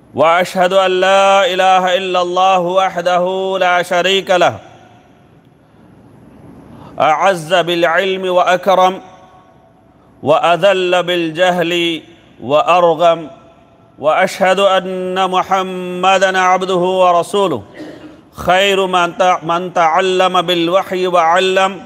واشهد ان لا اله الا الله وحده لا شريك له اعز بالعلم واكرم واذل بالجهل وارغم واشهد ان محمدا عبده ورسوله خير من تع- من تعلم بالوحي وعلم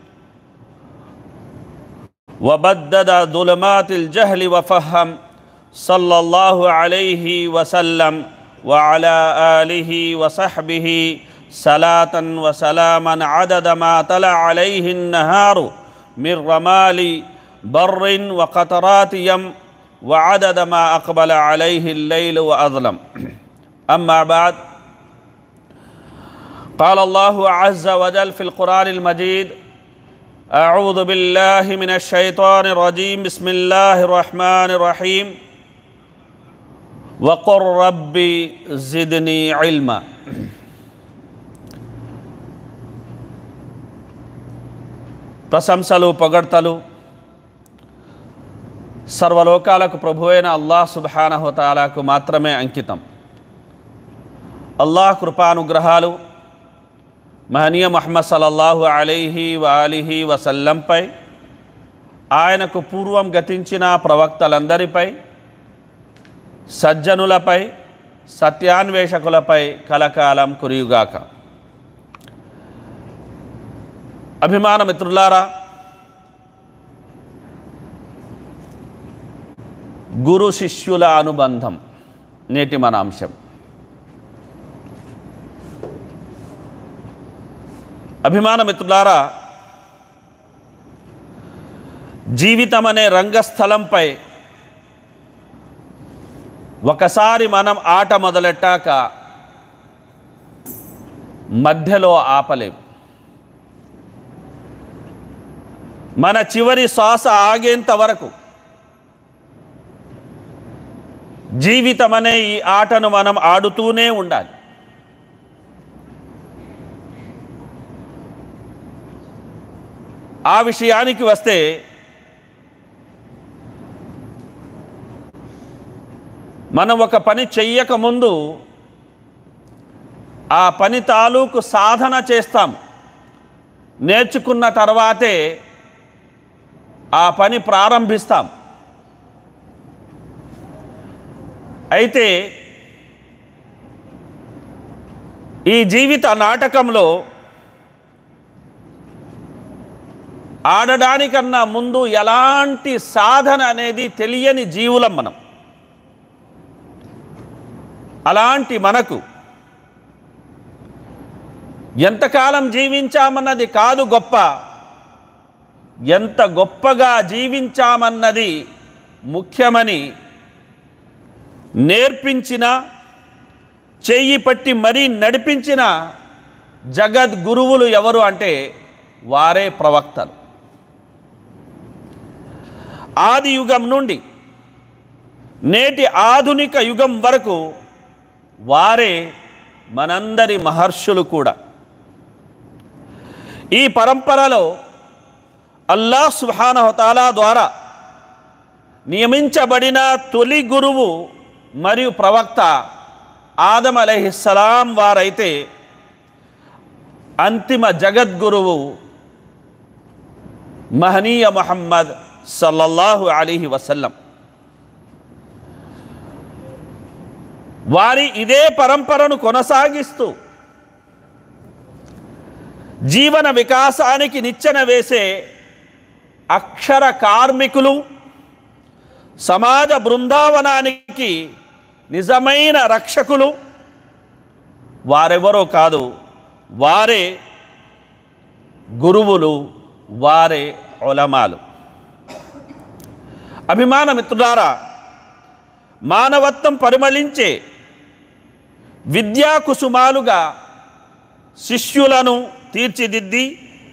وبدد ظلمات الجهل وفهم صلى الله عليه وسلم وعلى اله وصحبه صلاه وسلاما عدد ما طلع عليه النهار من رمال بر وقطرات يم وعدد ما اقبل عليه الليل واظلم اما بعد قال الله عز وجل في القران المجيد أعوذ بالله من الشيطان الرجيم بسم الله الرحمن الرحيم وقل ربي زدني علما ప్రశంసలు పొగడ్తలు సర్వలోకాలకు ప్రభువైన అల్లాహ్ సుబ్హానహుతాలాకు మాత్రమే అంకితం అల్లాహ్ కృపానుగ్రహాలు మహనీయ మహమ్మద్ సల్లల్లాహు అలైహి వాలిహి వసల్లంపై ఆయనకు పూర్వం గతించిన ప్రవక్తలందరిపై సజ్జనులపై సత్యాన్వేషకులపై కలకాలం కురియుగాక అభిమాన మిత్రులారా గురు శిష్యుల అనుబంధం నేటి మన అంశం అభిమాన మిత్రులారా జీవితం అనే రంగస్థలంపై ఒకసారి మనం ఆట మొదలెట్టాక మధ్యలో ఆపలేం మన చివరి శ్వాస ఆగేంత వరకు జీవితం అనే ఈ ఆటను మనం ఆడుతూనే ఉండాలి ఆ విషయానికి వస్తే మనం ఒక పని చెయ్యక ముందు ఆ పని తాలూకు సాధన చేస్తాం నేర్చుకున్న తర్వాతే ఆ పని ప్రారంభిస్తాం అయితే ఈ జీవిత నాటకంలో ఆడడానికన్నా ముందు ఎలాంటి సాధన అనేది తెలియని జీవులం మనం అలాంటి మనకు ఎంతకాలం జీవించామన్నది కాదు గొప్ప ఎంత గొప్పగా జీవించామన్నది ముఖ్యమని నేర్పించిన చెయ్యి పట్టి మరీ నడిపించిన జగద్గురువులు ఎవరు అంటే వారే ప్రవక్తలు ఆది యుగం నుండి నేటి ఆధునిక యుగం వరకు వారే మనందరి మహర్షులు కూడా ఈ పరంపరలో అల్లాహ్ సుహానహతాలా ద్వారా నియమించబడిన తొలి గురువు మరియు ప్రవక్త ఆదం అలహిస్సలాం వారైతే అంతిమ జగద్గురువు మహనీయ మహమ్మద్ సల్లల్లాహు అలీహి వసల్లం వారి ఇదే పరంపరను కొనసాగిస్తూ జీవన వికాసానికి నిచ్చెన వేసే అక్షర కార్మికులు సమాజ బృందావనానికి నిజమైన రక్షకులు వారెవరో కాదు వారే గురువులు వారే ఒలమాలు అభిమాన మిత్రులారా మానవత్వం పరిమళించే విద్యా కుసుమాలుగా శిష్యులను తీర్చిదిద్ది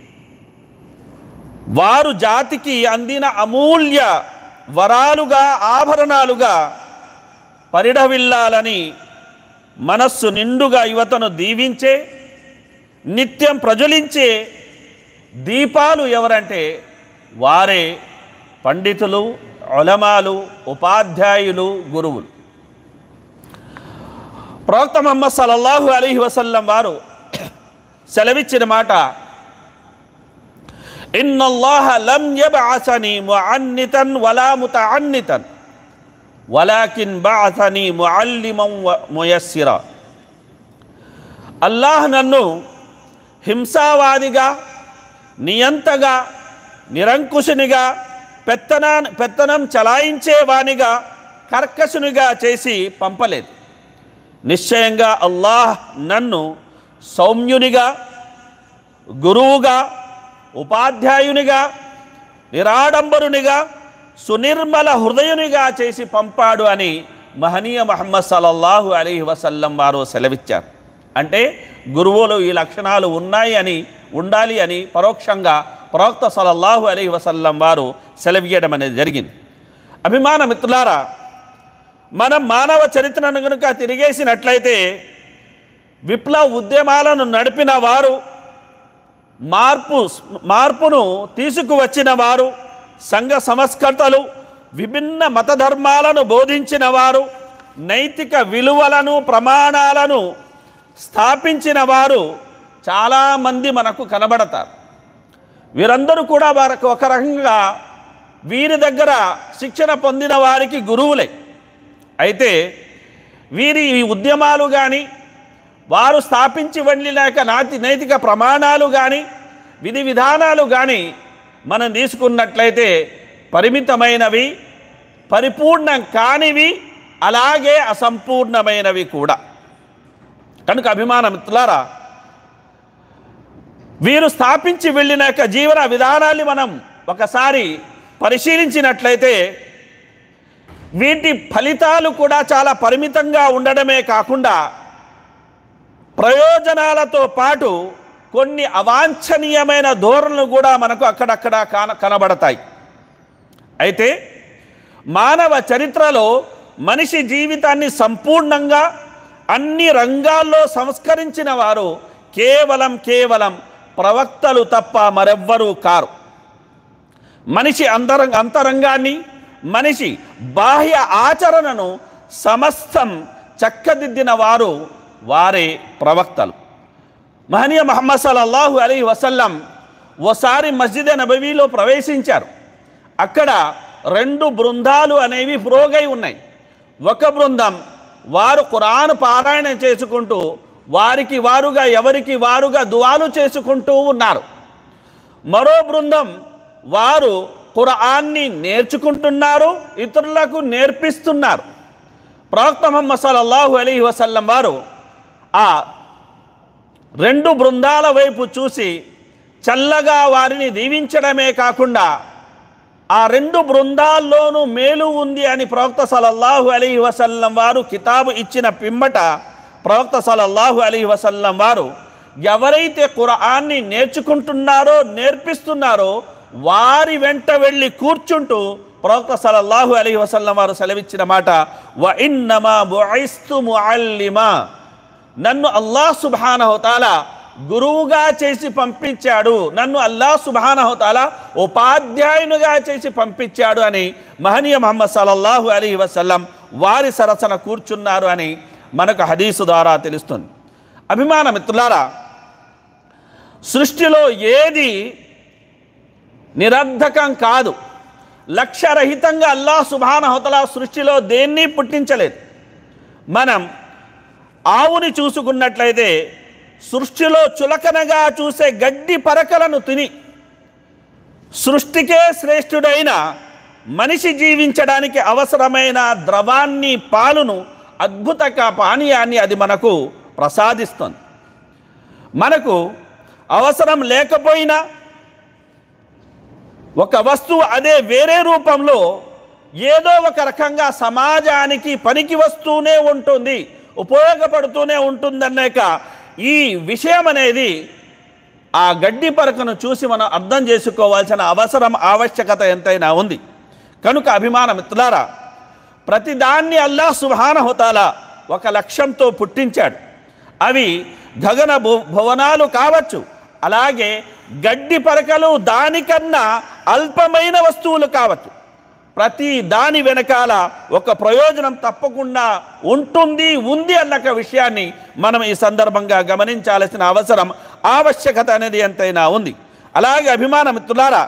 వారు జాతికి అందిన అమూల్య వరాలుగా ఆభరణాలుగా పరిఢవిల్లాలని మనస్సు నిండుగా యువతను దీవించే నిత్యం ప్రజ్వలించే దీపాలు ఎవరంటే వారే పండితులు ఒలమాలు ఉపాధ్యాయులు గురువులు ప్రవక్త మహమ్మద్ సల్లల్లాహు అలీహి వసల్లం వారు సెలవిచ్చిన మాట ఇన్నల్లాహ లం యబ్అసని ముఅన్నితన్ వలా ముతఅన్నితన్ వలాకిన్ బఅసని ముఅల్లిమం వ ముయస్సిరా అల్లాహ్ నన్ను హింసావాదిగా నియంతగా నిరంకుశునిగా పెత్తనా పెత్తనం చలాయించేవానిగా కర్కశునిగా చేసి పంపలేదు నిశ్చయంగా అల్లాహ్ నన్ను సౌమ్యునిగా గురువుగా ఉపాధ్యాయునిగా నిరాడంబరునిగా సునిర్మల హృదయునిగా చేసి పంపాడు అని మహనీయ మహమ్మద్ సల్లల్లాహు అలీహి వసల్లం వారు సెలవిచ్చారు అంటే గురువులు ఈ లక్షణాలు ఉన్నాయి అని ఉండాలి అని పరోక్షంగా ప్రవక్త సల్లల్లాహు అలీహి వసల్లం వారు సెలవియడం అనేది జరిగింది అభిమాన మిత్రులారా మనం మానవ చరిత్రను కనుక తిరిగేసినట్లయితే విప్లవ ఉద్యమాలను నడిపిన వారు మార్పు మార్పును తీసుకువచ్చిన వారు సంఘ సంస్కర్తలు విభిన్న మతధర్మాలను బోధించిన వారు నైతిక విలువలను ప్రమాణాలను స్థాపించిన వారు చాలామంది మనకు కనబడతారు వీరందరూ కూడా వారికి ఒక రకంగా వీరి దగ్గర శిక్షణ పొందిన వారికి గురువులే అయితే వీరి ఈ ఉద్యమాలు కానీ వారు స్థాపించి వెళ్ళినాక నాటి నైతిక ప్రమాణాలు కానీ విధి విధానాలు కానీ మనం తీసుకున్నట్లయితే పరిమితమైనవి పరిపూర్ణం కానివి అలాగే అసంపూర్ణమైనవి కూడా కనుక అభిమాన మిత్రులారా వీరు స్థాపించి వెళ్ళినాక జీవన విధానాన్ని మనం ఒకసారి పరిశీలించినట్లయితే వీటి ఫలితాలు కూడా చాలా పరిమితంగా ఉండడమే కాకుండా ప్రయోజనాలతో పాటు కొన్ని అవాంఛనీయమైన ధోరణులు కూడా మనకు అక్కడక్కడ కాన కనబడతాయి అయితే మానవ చరిత్రలో మనిషి జీవితాన్ని సంపూర్ణంగా అన్ని రంగాల్లో సంస్కరించిన వారు కేవలం కేవలం ప్రవక్తలు తప్ప మరెవ్వరూ కారు మనిషి అంతరంగ అంతరంగాన్ని మనిషి బాహ్య ఆచరణను సమస్తం చక్కదిద్దిన వారు వారే ప్రవక్తలు మహనీయ మహమ్మద్ సల్లల్లాహు అలీ వసల్లం ఓసారి మస్జిద్ నబవీలో ప్రవేశించారు అక్కడ రెండు బృందాలు అనేవి పురోగై ఉన్నాయి ఒక బృందం వారు ఖురాన్ పారాయణ చేసుకుంటూ వారికి వారుగా ఎవరికి వారుగా దువాలు చేసుకుంటూ ఉన్నారు మరో బృందం వారు ఖురాన్ని నేర్చుకుంటున్నారు ఇతరులకు నేర్పిస్తున్నారు ప్రవక్త ముహమ్మద్ సల్లల్లాహు అలీ వసల్లం వారు ఆ రెండు బృందాల వైపు చూసి చల్లగా వారిని దీవించడమే కాకుండా ఆ రెండు బృందాల్లోనూ మేలు ఉంది అని ప్రవక్త సలల్లాహు అలీ వసల్లం వారు కితాబు ఇచ్చిన పిమ్మట ప్రవక్త సలల్లాహు అలీ వసల్లం వారు ఎవరైతే ఖురాన్ని నేర్చుకుంటున్నారో నేర్పిస్తున్నారో వారి వెంట వెళ్ళి కూర్చుంటూ ప్రవక్త సలల్లాహు అలీ వసల్లం వారు సెలవిచ్చిన మాట వ ఇన్నమా బుఐస్తు ముఅల్లిమా నన్ను అల్లాహ్ సుబానహోతాల గురువుగా చేసి పంపించాడు నన్ను అల్లాహ్ సుబానహోతాల ఉపాధ్యాయునిగా చేసి పంపించాడు అని మహనీయ మహమ్మద్ సల్లల్లాహు అలీ వసల్లం వారి సరసన కూర్చున్నారు అని మనకు హదీసు ద్వారా తెలుస్తుంది అభిమాన మిత్రులారా సృష్టిలో ఏది నిరర్ధకం కాదు లక్ష్యరహితంగా అల్లాహ్ సుబానహోతల సృష్టిలో దేన్ని పుట్టించలేదు మనం ఆవుని చూసుకున్నట్లయితే సృష్టిలో చులకనగా చూసే గడ్డి పరకలను తిని సృష్టికే శ్రేష్ఠుడైన మనిషి జీవించడానికి అవసరమైన ద్రవాన్ని పాలును అద్భుత పానీయాన్ని అది మనకు ప్రసాదిస్తుంది మనకు అవసరం లేకపోయినా ఒక వస్తువు అదే వేరే రూపంలో ఏదో ఒక రకంగా సమాజానికి పనికి వస్తూనే ఉంటుంది ఉపయోగపడుతూనే ఉంటుందన్నాక ఈ విషయం అనేది ఆ గడ్డి పరకను చూసి మనం అర్థం చేసుకోవాల్సిన అవసరం ఆవశ్యకత ఎంతైనా ఉంది కనుక అభిమాన మిత్రులారా ప్రతిదాన్ని అల్లాహ్ సుభానహుతాల ఒక లక్ష్యంతో పుట్టించాడు అవి గగన భు- భువనాలు కావచ్చు అలాగే గడ్డి పరకలు దానికన్నా అల్పమైన వస్తువులు కావచ్చు ప్రతి దాని వెనకాల ఒక ప్రయోజనం తప్పకుండా ఉంటుంది ఉంది అన్న ఒక విషయాన్ని మనం ఈ సందర్భంగా గమనించాల్సిన అవసరం ఆవశ్యకత అనేది ఎంతైనా ఉంది అలాగే అభిమాన మిత్రులారా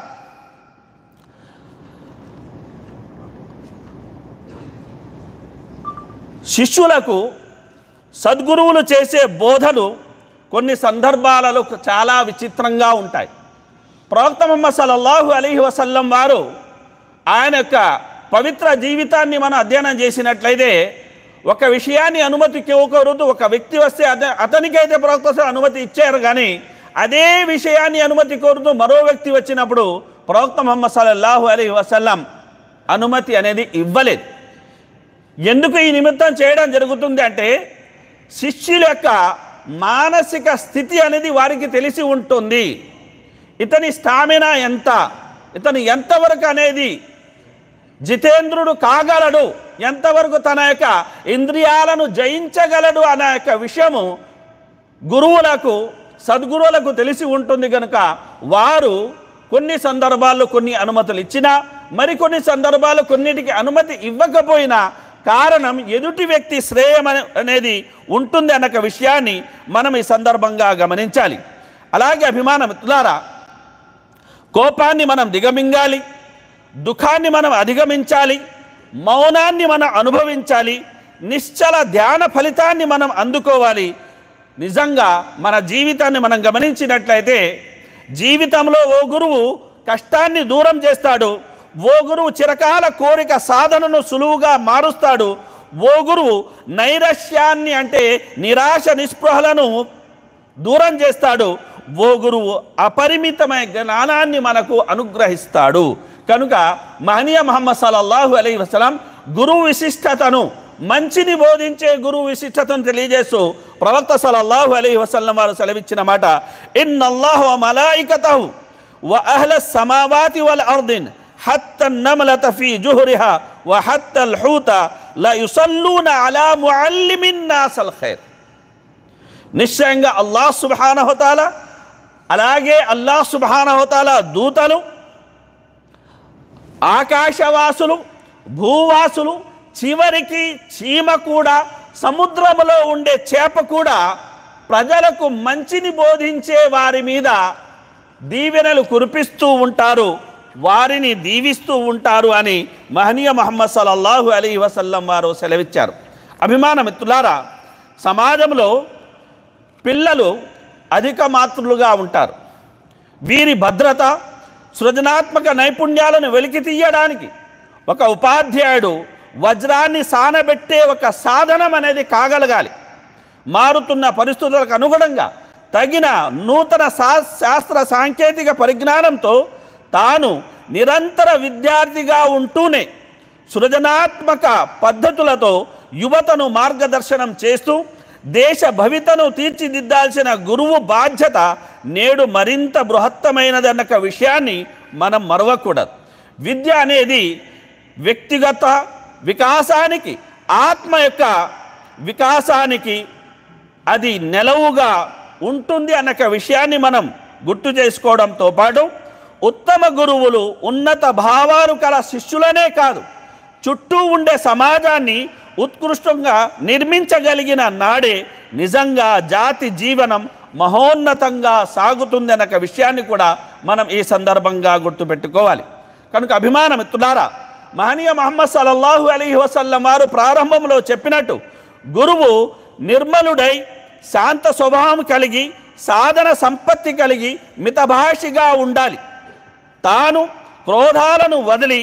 శిష్యులకు సద్గురువులు చేసే బోధలు కొన్ని సందర్భాలలో చాలా విచిత్రంగా ఉంటాయి ప్రవక్త ముహమ్మద్ సల్లల్లాహు అలీహి వసల్లం వారు ఆయన యొక్క పవిత్ర జీవితాన్ని మనం అధ్యయనం చేసినట్లయితే ఒక విషయాన్ని అనుమతికి ఇవ్వకూడదు ఒక వ్యక్తి వస్తే అత అతనికైతే ప్రవక్త అసలు అనుమతి ఇచ్చారు కానీ అదే విషయాన్ని అనుమతి కోరుతూ మరో వ్యక్తి వచ్చినప్పుడు ప్రవక్త ముహమ్మద్ సల్లల్లాహు అలీహి వసల్లం అనుమతి అనేది ఇవ్వలేదు ఎందుకు ఈ నిమిత్తం చేయడం జరుగుతుంది అంటే శిష్యుల యొక్క మానసిక స్థితి అనేది వారికి తెలిసి ఉంటుంది ఇతని స్టామినా ఎంత ఇతను ఎంతవరకు అనేది జితేంద్రుడు కాగలడు ఎంతవరకు తన యొక్క ఇంద్రియాలను జయించగలడు అనే యొక్క విషయము గురువులకు సద్గురువులకు తెలిసి ఉంటుంది కనుక వారు కొన్ని సందర్భాల్లో కొన్ని అనుమతులు ఇచ్చినా మరికొన్ని సందర్భాలు కొన్నిటికి అనుమతి ఇవ్వకపోయినా కారణం ఎదుటి వ్యక్తి శ్రేయం అనే- అనేది ఉంటుంది అన్న ఒక విషయాన్ని మనం ఈ సందర్భంగా గమనించాలి అలాగే అభిమాన మిత్రులారా కోపాన్ని మనం దిగమింగాలి దుఃఖాన్ని మనం అధిగమించాలి మౌనాన్ని మనం అనుభవించాలి నిశ్చల ధ్యాన ఫలితాన్ని మనం అందుకోవాలి నిజంగా మన జీవితాన్ని మనం గమనించినట్లయితే జీవితంలో ఓ గురువు కష్టాన్ని దూరం చేస్తాడు ఓ గురువు చిరకాల కోరిక సాధనను సులువుగా మారుస్తాడు ఓ గురువు నైరస్యాన్ని అంటే నిరాశ నిస్పృహలను దూరం చేస్తాడు ఓ గురువు అపరిమితమైన జ్ఞానాన్ని మనకు అనుగ్రహిస్తాడు కనుక మహనీయ మహమ్మద్ సల్లల్లాహు అలై వసలం గురువు విశిష్టతను మంచిని బోధించే గురువు విశిష్టతను తెలియజేస్తూ ప్రవక్త సల్లల్లాహు అలై వసల్లం వారు సెలవిచ్చిన మాట ఇన్నల్లాహు మలాయికతహు వ అహ్ల సమావాతి వల్ అర్దిన్ حتى النملة في جهرها وحتى الحوت لا يصلون على معلم الناس الخير నిశ్చయంగా అల్లాహ్ సుబ్హానహుతాల అలాగే అల్లాహ్ సుబ్హానహుతాల దూతలు ఆకాశవాసులు భూవాసులు చివరికి చీమ కూడా సముద్రములో ఉండే చేప కూడా ప్రజలకు మంచిని బోధించే వారి మీద దీవెనలు కురిపిస్తూ ఉంటారు వారిని దీవిస్తూ ఉంటారు అని మహనీయ మహమ్మద్ సల్లల్లాహు అలీ వసల్లం వారు సెలవిచ్చారు అభిమాన మిత్రులారా సమాజంలో పిల్లలు అధిక మాతృలుగా ఉంటారు వీరి భద్రత సృజనాత్మక నైపుణ్యాలను వెలికి తీయడానికి ఒక ఉపాధ్యాయుడు వజ్రాన్ని సానబెట్టే ఒక సాధనం అనేది కాగలగాలి మారుతున్న పరిస్థితులకు అనుగుణంగా తగిన నూతన శా- శాస్త్ర సాంకేతిక పరిజ్ఞానంతో తాను నిరంతర విద్యార్థిగా ఉంటూనే సృజనాత్మక పద్ధతులతో యువతను మార్గదర్శనం చేస్తూ దేశ భవితను తీర్చిదిద్దాల్సిన గురువు బాధ్యత నేడు మరింత బృహత్తమైనదన్న ఒక విషయాన్ని మనం మరవకూడదు విద్య అనేది వ్యక్తిగత వికాసానికి ఆత్మ యొక్క వికాసానికి అది నెలవుగా ఉంటుంది అన్న ఒక విషయాన్ని మనం గుర్తు చేసుకోవడంతో పాటు ఉత్తమ గురువులు ఉన్నత భావాలు కల శిష్యులనే కాదు చుట్టూ ఉండే సమాజాన్ని ఉత్కృష్టంగా నిర్మించగలిగిన నాడే నిజంగా జాతి జీవనం మహోన్నతంగా సాగుతుంది అన్న ఒక విషయాన్ని కూడా మనం ఈ సందర్భంగా గుర్తుపెట్టుకోవాలి కనుక అభిమాన మిత్రులారా మహనీయ మహమ్మద్ సల్లల్లాహు అలైహి వసల్లం వారు ప్రారంభంలో చెప్పినట్టు గురువు నిర్మలుడై శాంత స్వభావం కలిగి సాధన సంపత్తి కలిగి మితభాషిగా ఉండాలి తాను క్రోధాలను వదిలి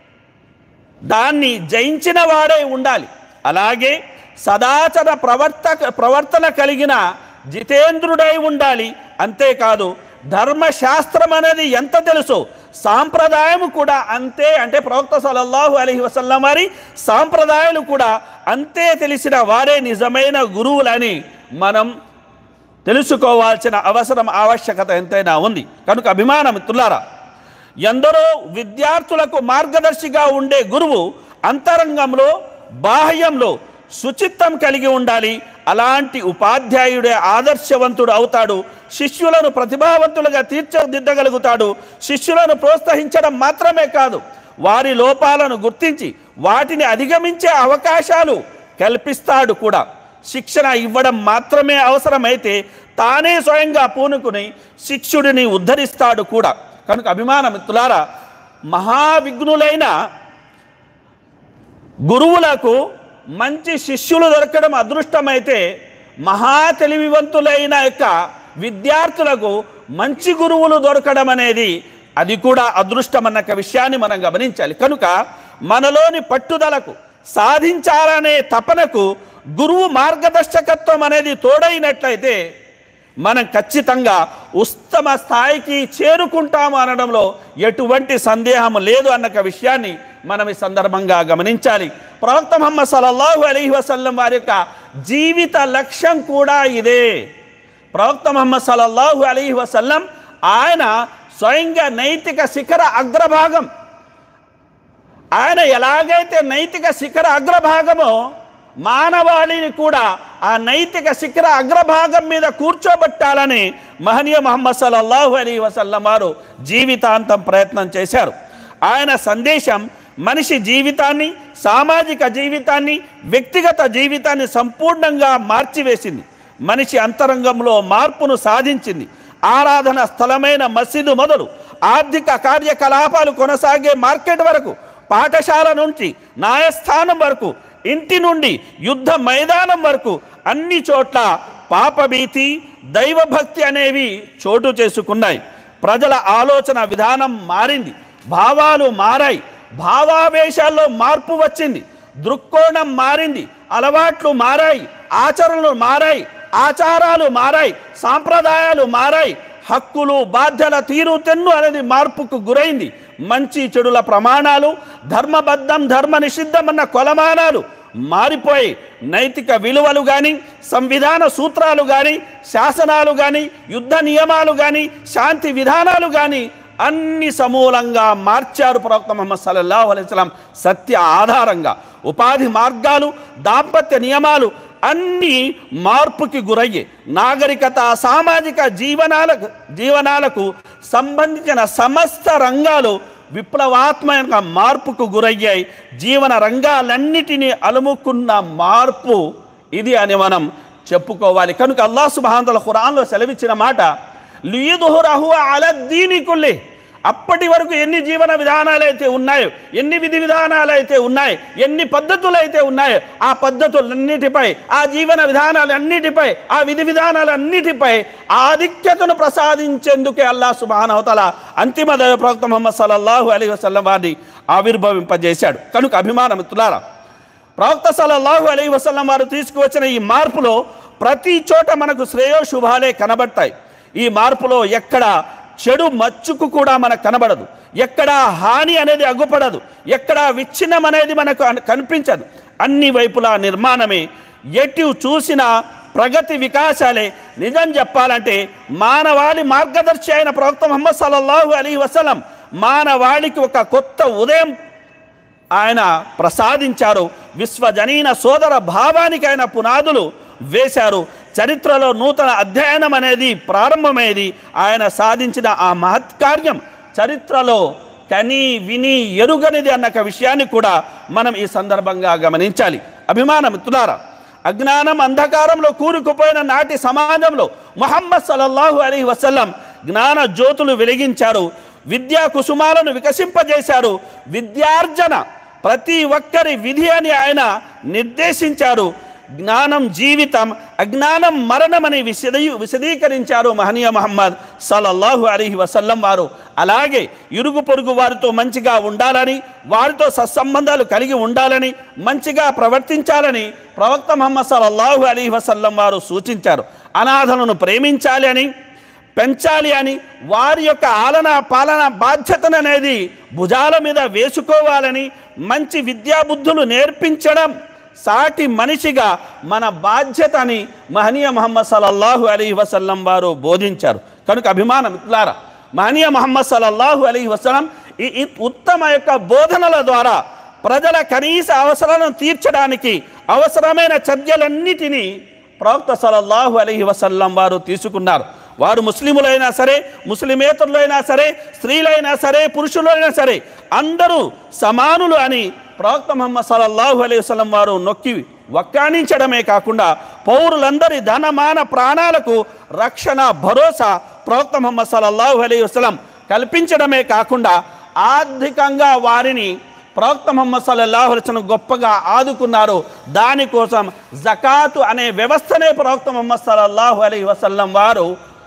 దాన్ని జయించిన వాడే ఉండాలి అలాగే సదాచర ప్రవర్తక ప్రవర్తన కలిగిన జితేంద్రుడై ఉండాలి అంతేకాదు ధర్మశాస్త్రం అనేది ఎంత తెలుసో సాంప్రదాయం కూడా అంతే అంటే ప్రవక్త సల్లల్లాహు అలైహి వసల్లం వారి సాంప్రదాయాలు కూడా అంతే తెలిసిన వారే నిజమైన గురువులని మనం తెలుసుకోవాల్సిన అవసరం ఆవశ్యకత ఎంతైనా ఉంది కనుక అభిమాన మిత్రులారా ఎందరో విద్యార్థులకు మార్గదర్శిగా ఉండే గురువు అంతరంగంలో బాహ్యంలో శుచిత్వం కలిగి ఉండాలి అలాంటి ఉపాధ్యాయుడే ఆదర్శవంతుడు అవుతాడు శిష్యులను ప్రతిభావంతులుగా తీర్చిదిద్దగలుగుతాడు శిష్యులను ప్రోత్సహించడం మాత్రమే కాదు వారి లోపాలను గుర్తించి వాటిని అధిగమించే అవకాశాలు కల్పిస్తాడు కూడా శిక్షణ ఇవ్వడం మాత్రమే అవసరమైతే తానే స్వయంగా పూనుకుని శిక్షుడిని ఉద్ధరిస్తాడు కూడా కనుక అభిమాన మిత్రులారా మహావిఘ్నులైన గురువులకు మంచి శిష్యులు దొరకడం అదృష్టమైతే మహా తెలివివంతులైన యొక్క విద్యార్థులకు మంచి గురువులు దొరకడం అనేది అది కూడా అదృష్టం అన్న ఒక విషయాన్ని మనం గమనించాలి కనుక మనలోని పట్టుదలకు సాధించాలనే తపనకు గురువు మార్గదర్శకత్వం అనేది తోడైనట్లయితే మనం ఖచ్చితంగా ఉత్తమ స్థాయికి చేరుకుంటాము అనడంలో ఎటువంటి సందేహం లేదు అన్న ఒక విషయాన్ని మనం ఈ సందర్భంగా గమనించాలి ప్రవక్త మహమ్మద్ సల్లల్లాహు అలైహి వసల్లం వారి యొక్క జీవిత లక్ష్యం కూడా ఇదే ప్రవక్త మహమ్మద్ సల్లల్లాహు అలైహి వసల్లం ఆయన స్వయంగా నైతిక శిఖర అగ్రభాగం ఆయన ఎలాగైతే నైతిక శిఖర అగ్రభాగమో మానవాళిని కూడా ఆ నైతిక శిఖర అగ్రభాగం మీద కూర్చోబెట్టాలని మహనీయ మహమ్మద్ సల్లల్లాహు అలీ వసల్లం వారు జీవితాంతం ప్రయత్నం చేశారు ఆయన సందేశం మనిషి జీవితాన్ని సామాజిక జీవితాన్ని వ్యక్తిగత జీవితాన్ని సంపూర్ణంగా మార్చివేసింది మనిషి అంతరంగంలో మార్పును సాధించింది ఆరాధన స్థలమైన మసీదు మొదలు ఆర్థిక కార్యకలాపాలు కొనసాగే మార్కెట్ వరకు పాఠశాల నుంచి న్యాయస్థానం వరకు ఇంటి నుండి యుద్ధ మైదానం వరకు అన్ని చోట్ల పాపభీతి దైవభక్తి అనేవి చోటు చేసుకున్నాయి ప్రజల ఆలోచన విధానం మారింది భావాలు మారాయి భావావేశాల్లో మార్పు వచ్చింది దృక్కోణం మారింది అలవాట్లు మారాయి ఆచరణలు మారాయి ఆచారాలు మారాయి సాంప్రదాయాలు మారాయి హక్కులు బాధ్యత తీరు తెన్ను అనేది మార్పుకు గురైంది మంచి చెడుల ప్రమాణాలు ధర్మబద్ధం ధర్మ నిషిద్ధం అన్న కొలమానాలు మారిపోయి నైతిక విలువలు కానీ సంవిధాన సూత్రాలు కానీ శాసనాలు కానీ యుద్ధ నియమాలు కానీ శాంతి విధానాలు కానీ అన్ని సమూలంగా మార్చారు ప్రవక్త ముహమ్మద్ సల్లల్లాహు అలైహి వసల్లం సత్య ఆధారంగా ఉపాధి మార్గాలు దాంపత్య నియమాలు అన్ని మార్పుకి గురయ్యే నాగరికత సామాజిక జీవనాలకు జీవనాలకు సంబంధించిన సమస్త రంగాలు విప్లవాత్మక మార్పుకు గురయ్యాయి జీవన రంగాలన్నిటినీ అలుముకున్న మార్పు ఇది అని మనం చెప్పుకోవాలి కనుక అల్లా సుబాంతల ఖురాన్లో సెలవిచ్చిన మాట లియుదుహురహు అల దీని కుల్లి అప్పటి వరకు ఎన్ని జీవన విధానాలు అయితే ఉన్నాయో ఎన్ని విధి విధానాలు అయితే ఉన్నాయో ఎన్ని పద్ధతులు అయితే ఉన్నాయో ఆ పద్ధతులన్నిటిపై ఆ జీవన విధానాలన్నిటిపై ఆ విధి విధానాలన్నిటిపై ఆధిక్యతను ప్రసాదించేందుకే అల్లా సుబానవతల అంతిమ దైవ ప్రవక్త ముహమ్మద్ సల్లల్లాహు అలీ వసల్లం వారిని ఆవిర్భవింపజేశాడు కనుక అభిమాన మిత్రులారా ప్రవక్త సల్లల్లాహు అలీ వసల్లం వారు తీసుకువచ్చిన ఈ మార్పులో ప్రతి చోట మనకు శ్రేయో శుభాలే కనబడతాయి ఈ మార్పులో ఎక్కడ చెడు మచ్చుకు కూడా మనకు కనబడదు ఎక్కడ హాని అనేది అగ్గుపడదు ఎక్కడ విచ్ఛిన్నం అనేది మనకు అన్- కనిపించదు అన్ని వైపులా నిర్మాణమే ఎటు చూసినా ప్రగతి వికాసాలే నిజం చెప్పాలంటే మానవాళి మార్గదర్శి అయిన ప్రవక్త ముహమ్మద్ సల్లల్లాహు అలీ వసలం మానవాళికి ఒక కొత్త ఉదయం ఆయన ప్రసాదించారు విశ్వజనీన సోదర భావానికి ఆయన పునాదులు వేశారు చరిత్రలో నూతన అధ్యయనం అనేది ప్రారంభమైంది ఆయన సాధించిన ఆ మహత్కార్యం చరిత్రలో కని విని ఎరుగనిది అన్న ఒక విషయాన్ని కూడా మనం ఈ సందర్భంగా గమనించాలి అభిమాన మిత్రులారా అజ్ఞానం అంధకారంలో కూరుకుపోయిన నాటి సమాజంలో ముహమ్మద్ సల్లల్లాహు అలీ వసల్లం జ్ఞాన జ్యోతులు వెలిగించారు విద్యా కుసుమాలను వికసింపజేశారు విద్యార్జన ప్రతి ఒక్కరి విధి అని ఆయన నిర్దేశించారు జ్ఞానం జీవితం అజ్ఞానం మరణమని విశదీ విశదీకరించారు మహనీయ మహమ్మద్ సల్లల్లాహు అలీహి వసల్లం వారు అలాగే ఇరుగు పొరుగు వారితో మంచిగా ఉండాలని వారితో సత్సంబంధాలు కలిగి ఉండాలని మంచిగా ప్రవర్తించాలని ప్రవక్త మహమ్మద్ సల్లల్లాహు అలీహి వసల్లం వారు సూచించారు అనాథలను ప్రేమించాలి అని పెంచాలి అని వారి యొక్క ఆలన పాలన బాధ్యతను అనేది భుజాల మీద వేసుకోవాలని మంచి విద్యాబుద్ధులు నేర్పించడం సాటి మనిషిగా మన బాధ్యత అని మహనీయ మహమ్మద్ సల్లల్లాహు అలీ వసల్లం వారు బోధించారు కనుక అభిమాన మిత్రులారా మహనీయ మహమ్మద్ సల్లల్లాహు అలీ వసలం ఈ ఈ ఉత్తమ యొక్క బోధనల ద్వారా ప్రజల కనీస అవసరాలను తీర్చడానికి అవసరమైన చర్యలన్నిటినీ ప్రవక్త సల్లల్లాహు అలైహి వసల్లం వారు తీసుకున్నారు వారు ముస్లిములైనా సరే ముస్లిమేతరులైనా సరే స్త్రీలైనా సరే పురుషులైనా సరే అందరూ సమానులు అని ప్రవక్త ముహమ్మద్ సల్లల్లాహు అలైహి వసల్లం వారు నొక్కి వక్కాణించడమే కాకుండా పౌరులందరి ధనమాన ప్రాణాలకు రక్షణ భరోసా ప్రవక్త ముహమ్మద్ సల్లల్లాహు అలైహి వసల్లం కల్పించడమే కాకుండా ఆర్థికంగా వారిని ప్రవక్త ముహమ్మద్ సల్లల్లాహు అలైహి వసల్లం గొప్పగా ఆదుకున్నారు దానికోసం జకాతు అనే వ్యవస్థనే ప్రవక్త ముహమ్మద్ సల్లల్లాహు అలైహి వసల్లం వారు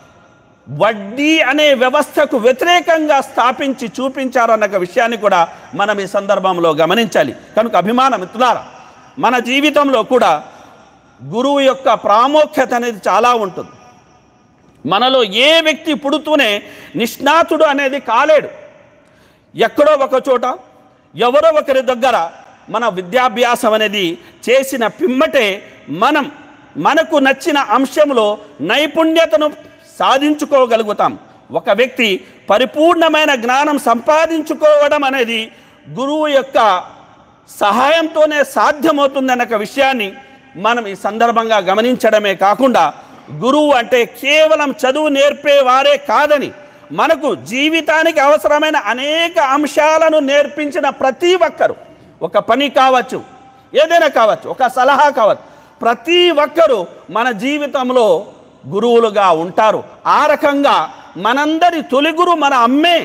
వడ్డీ అనే వ్యవస్థకు వ్యతిరేకంగా స్థాపించి చూపించారు అన్న విషయాన్ని కూడా మనం ఈ సందర్భంలో గమనించాలి కనుక అభిమాన మిత్రులారా మన జీవితంలో కూడా గురువు యొక్క ప్రాముఖ్యత అనేది చాలా ఉంటుంది మనలో ఏ వ్యక్తి పుడుతూనే నిష్ణాతుడు అనేది కాలేడు ఎక్కడో ఒక చోట ఎవరో ఒకరి దగ్గర మన విద్యాభ్యాసం అనేది చేసిన పిమ్మటే మనం మనకు నచ్చిన అంశంలో నైపుణ్యతను సాధించుకోగలుగుతాం ఒక వ్యక్తి పరిపూర్ణమైన జ్ఞానం సంపాదించుకోవడం అనేది గురువు యొక్క సహాయంతోనే సాధ్యమవుతుందన్న ఒక విషయాన్ని మనం ఈ సందర్భంగా గమనించడమే కాకుండా గురువు అంటే కేవలం చదువు నేర్పేవారే కాదని మనకు జీవితానికి అవసరమైన అనేక అంశాలను నేర్పించిన ప్రతి ఒక్కరు ఒక పని కావచ్చు ఏదైనా కావచ్చు ఒక సలహా కావచ్చు ప్రతి ఒక్కరూ మన జీవితంలో గురువులుగా ఉంటారు ఆ రకంగా మనందరి తొలి గురువు మన అమ్మే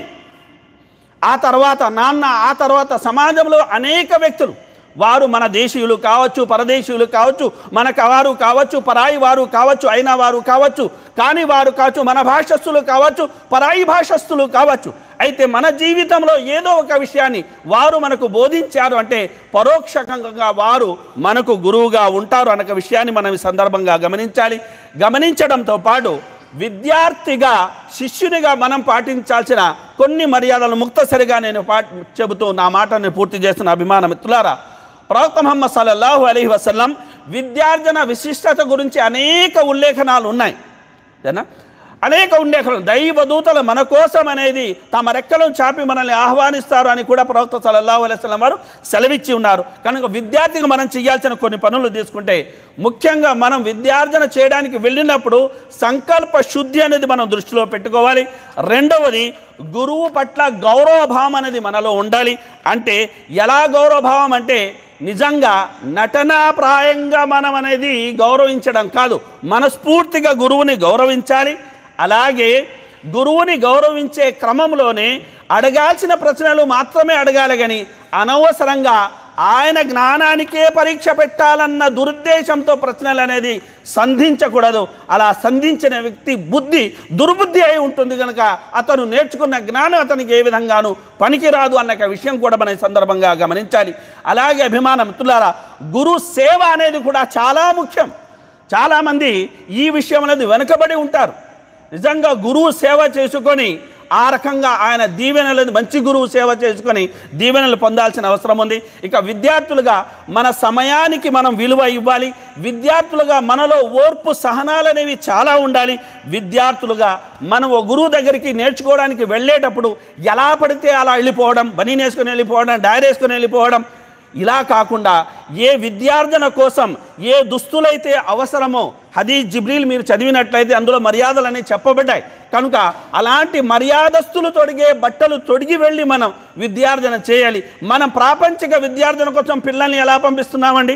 ఆ తర్వాత నాన్న ఆ తర్వాత సమాజంలో అనేక వ్యక్తులు వారు మన దేశీయులు కావచ్చు పరదేశీయులు కావచ్చు మనకు వారు కావచ్చు పరాయి వారు కావచ్చు అయిన వారు కావచ్చు కాని వారు కావచ్చు మన భాషస్థులు కావచ్చు పరాయి భాషస్థులు కావచ్చు అయితే మన జీవితంలో ఏదో ఒక విషయాన్ని వారు మనకు బోధించారు అంటే పరోక్షంగా వారు మనకు గురువుగా ఉంటారు అన్న విషయాన్ని మనం ఈ సందర్భంగా గమనించాలి గమనించడంతో పాటు విద్యార్థిగా శిష్యునిగా మనం పాటించాల్సిన కొన్ని మర్యాదలు ముక్తసరిగా నేను పా చెబుతూ నా మాటని పూర్తి చేస్తున్న అభిమాన మిత్రులారా ప్రవక్త ముహమ్మద్ సల్లల్లాహు అలైహి వసల్లం విద్యార్జన విశిష్టత గురించి అనేక ఉల్లేఖనాలు ఉన్నాయి ఏనా అనేక ఉల్లేఖనాలు దైవదూతలు మన కోసం అనేది తమ రెక్కలను చాపి మనల్ని ఆహ్వానిస్తారు అని కూడా ప్రవక్త సల్లల్లాహు అలైహి వసల్లం వారు సెలవిచ్చి ఉన్నారు కనుక విద్యార్థిగా మనం చేయాల్సిన కొన్ని పనులు తీసుకుంటే ముఖ్యంగా మనం విద్యార్జన చేయడానికి వెళ్ళినప్పుడు సంకల్ప శుద్ధి అనేది మనం దృష్టిలో పెట్టుకోవాలి రెండవది గురువు పట్ల గౌరవభావం అనేది మనలో ఉండాలి అంటే ఎలా గౌరవభావం అంటే నిజంగా నటనాప్రాయంగా మనం అనేది గౌరవించడం కాదు మనస్ఫూర్తిగా గురువుని గౌరవించాలి అలాగే గురువుని గౌరవించే క్రమంలోనే అడగాల్సిన ప్రశ్నలు మాత్రమే అడగాలి కానీ అనవసరంగా ఆయన జ్ఞానానికే పరీక్ష పెట్టాలన్న దురుద్దేశంతో ప్రశ్నలు అనేది సంధించకూడదు అలా సంధించిన వ్యక్తి బుద్ధి దుర్బుద్ధి అయి ఉంటుంది కనుక అతను నేర్చుకున్న జ్ఞానం అతనికి ఏ విధంగానూ పనికిరాదు అన్న ఒక విషయం కూడా మన ఈ సందర్భంగా గమనించాలి అలాగే అభిమాన మిత్రులారా గురు సేవ అనేది కూడా చాలా ముఖ్యం చాలామంది ఈ విషయం అనేది వెనుకబడి ఉంటారు నిజంగా గురువు సేవ చేసుకొని ఆ రకంగా ఆయన దీవెనలు మంచి గురువు సేవ చేసుకొని దీవెనలు పొందాల్సిన అవసరం ఉంది ఇక విద్యార్థులుగా మన సమయానికి మనం విలువ ఇవ్వాలి విద్యార్థులుగా మనలో ఓర్పు సహనాలు అనేవి చాలా ఉండాలి విద్యార్థులుగా మనం ఓ గురువు దగ్గరికి నేర్చుకోవడానికి వెళ్ళేటప్పుడు ఎలా పడితే అలా వెళ్ళిపోవడం బనీన్ వేసుకొని వెళ్ళిపోవడం డైరీ వేసుకొని వెళ్ళిపోవడం ఇలా కాకుండా ఏ విద్యార్థన కోసం ఏ దుస్తులైతే అవసరమో హదీజ్ జిబ్రీల్ మీరు చదివినట్లయితే అందులో మర్యాదలన్నీ చెప్పబడ్డాయి కనుక అలాంటి మర్యాదస్తులు తొడిగే బట్టలు తొడిగి వెళ్ళి మనం విద్యార్థన చేయాలి మనం ప్రాపంచిక విద్యార్థన కోసం పిల్లల్ని ఎలా పంపిస్తున్నామండి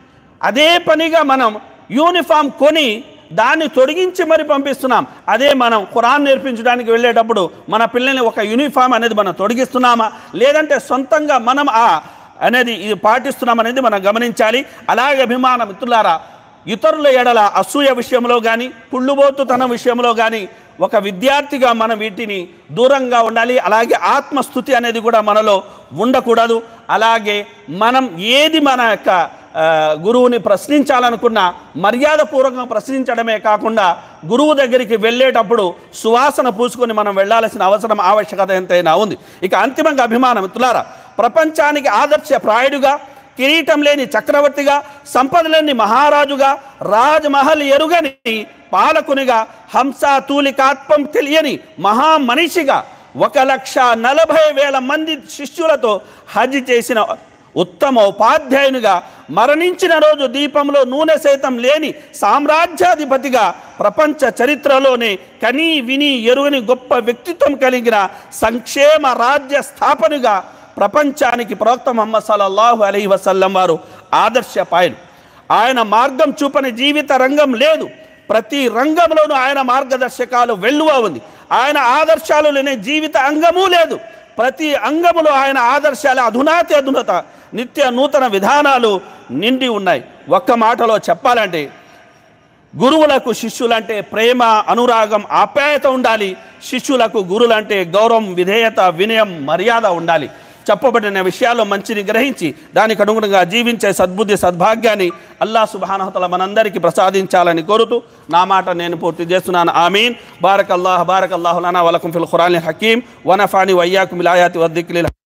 అదే పనిగా మనం యూనిఫామ్ కొని దాన్ని తొలగించి మరి పంపిస్తున్నాం అదే మనం ఖురాన్ నేర్పించడానికి వెళ్ళేటప్పుడు మన పిల్లల్ని ఒక యూనిఫామ్ అనేది మనం తొలగిస్తున్నామా లేదంటే సొంతంగా మనం ఆ అనేది ఇది పాటిస్తున్నాం అనేది మనం గమనించాలి అలాగే అభిమాన మిత్రులారా ఇతరుల ఎడల అసూయ విషయంలో కానీ కుళ్ళుబోతుతనం విషయంలో కానీ ఒక విద్యార్థిగా మనం వీటిని దూరంగా ఉండాలి అలాగే ఆత్మస్థుతి అనేది కూడా మనలో ఉండకూడదు అలాగే మనం ఏది మన యొక్క ఆ, గురువుని ప్రశ్నించాలనుకున్న మర్యాదపూర్వకంగా ప్రశ్నించడమే కాకుండా గురువు దగ్గరికి వెళ్ళేటప్పుడు సువాసన పూసుకొని మనం వెళ్ళాల్సిన అవసరం ఆవశ్యకత ఎంతైనా ఉంది ఇక అంతిమంగా అభిమాన మిత్రులారా ప్రపంచానికి ఆదర్శ ప్రాయుడుగా కిరీటం లేని చక్రవర్తిగా సంపదలేని మహారాజుగా రాజమహల్ ఎరుగని పాలకునిగా హంస తూలికాత్మం తెలియని మహామనిషిగా ఒక లక్ష నలభై వేల మంది శిష్యులతో హజ్ చేసిన ఉత్తమ ఉపాధ్యాయునిగా మరణించిన రోజు దీపంలో నూనె సైతం లేని సామ్రాజ్యాధిపతిగా ప్రపంచ చరిత్రలోనే కనీ విని ఎరుగని గొప్ప వ్యక్తిత్వం కలిగిన సంక్షేమ రాజ్య స్థాపనగా ప్రపంచానికి ప్రవక్త ముహమ్మద్ సల్లల్లాహు అలైహి వసల్లం వారు ఆదర్శపాయలు ఆయన మార్గం చూపని జీవిత రంగం లేదు ప్రతి రంగంలోనూ ఆయన మార్గదర్శకాలు వెల్లువ ఉంది ఆయన ఆదర్శాలు లేని జీవిత అంగము లేదు ప్రతి అంగములో ఆయన ఆదర్శాల అధునాతి అధునత నిత్య నూతన విధానాలు నిండి ఉన్నాయి ఒక్క మాటలో చెప్పాలంటే గురువులకు శిష్యులంటే ప్రేమ అనురాగం ఆప్యాయత ఉండాలి శిష్యులకు గురులంటే గౌరవం విధేయత వినయం మర్యాద ఉండాలి చెప్పబడిన విషయాల్లో మంచిని గ్రహించి దానికి అనుగుణంగా జీవించే సద్బుద్ధి సద్భాగ్యాన్ని అల్లా సుబానహతల మనందరికీ ప్రసాదించాలని కోరుతూ నా మాట నేను పూర్తి చేస్తున్నాను ఆమీన్ బారక్ అల్లాహ్ బారక్ అల్లాహులనా వలకుం ఫిల్ ఖురాన్ హకీం వనఫాని వయ్యాకుం ఇలాయాతి వద్దిక్లిల్